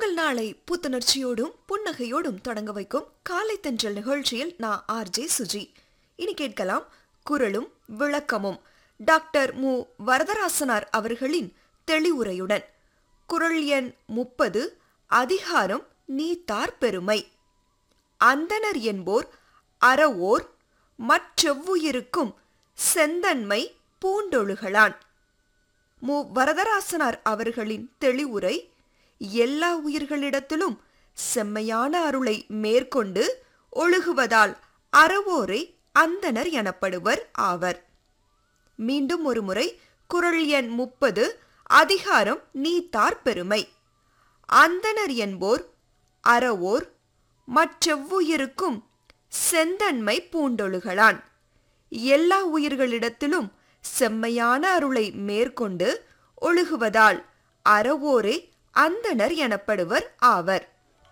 உங்கள் நாளை புத்துணர்ச்சியோடும் புன்னகையோடும் தொடங்க வைக்கும் காலை தென்றல் நிகழ்ச்சியில் நான் ஆர்ஜே சுஜி இனி கேட்கலாம் குரலும் விளக்கமும் டாக்டர் மு வரதராசனார் அவர்களின் தெளிவுரையுடன் குரல் எண் முப்பது அதிகாரம் நீத்தார் பெருமை அந்தணர் என்போர் அறவோர் மற்றெவ்வுயிருக்கும் செந்தன்மை பூண்டொழுகலான் மு வரதராசனார் அவர்களின் தெளிவுரை எல்லா உயிர்களிடத்திலும் செம்மையான அருளை மேற்கொண்டு ஒழுகுவதால் அறவோரை அந்தணர் எனப்படுவர் ஆவர் மீண்டும் ஒருமுறை குரல் எண் முப்பது அதிகாரம் நீத்தார் பெருமை அந்தணர் என்போர் அறவோர் மற்றெவ்வுயிருக்கும் செந்தன்மை பூண்டொழுகலான் எல்லா உயிர்களிடத்திலும் செம்மையான அருளை மேற்கொண்டு ஒழுகுவதால் அறவோரே அந்தணர் எனப்படுவர் ஆவர்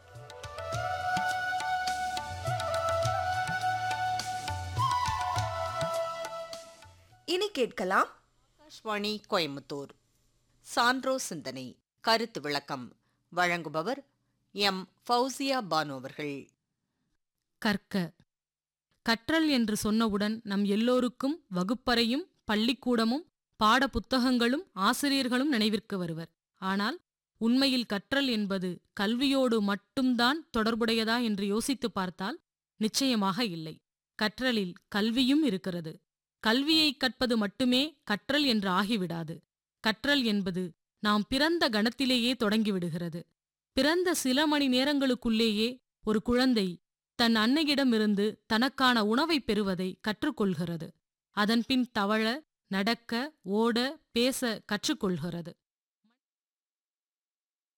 இனி கேட்கலாம் ஆகாஷ்வாணி கோயம்புத்தூர் சான்றோ சிந்தனை கருத்து விளக்கம் வழங்குபவர் எம் ஃபௌசியா பானு அவர்கள் கற்க கற்றல் என்று சொன்னவுடன் நம் எல்லோருக்கும் வகுப்பறையும் பள்ளிக்கூடமும் பாட புத்தகங்களும் ஆசிரியர்களும் நினைவிற்கு வருவர் ஆனால் உண்மையில் கற்றல் என்பது கல்வியோடு மட்டும்தான் தொடர்புடையதா என்று யோசித்துப் பார்த்தால் நிச்சயமாக இல்லை கற்றலில் கல்வியும் இருக்கிறது கல்வியைக் கற்பது மட்டுமே கற்றல் என்று ஆகிவிடாது கற்றல் என்பது நாம் பிறந்த கணத்திலேயே தொடங்கிவிடுகிறது பிறந்த சில மணி நேரங்களுக்குள்ளேயே ஒரு குழந்தை தன் அன்னையிடமிருந்து தனக்கான உணவைப் பெறுவதை கற்றுக்கொள்கிறது அதன்பின் தவழ நடக்க ஓட பேச கற்றுக்கொள்கிறது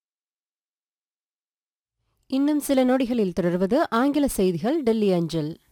இன்னும் சில நொடிகளில் தொடர்வது ஆங்கில செய்திகள் டெல்லி அஞ்சல்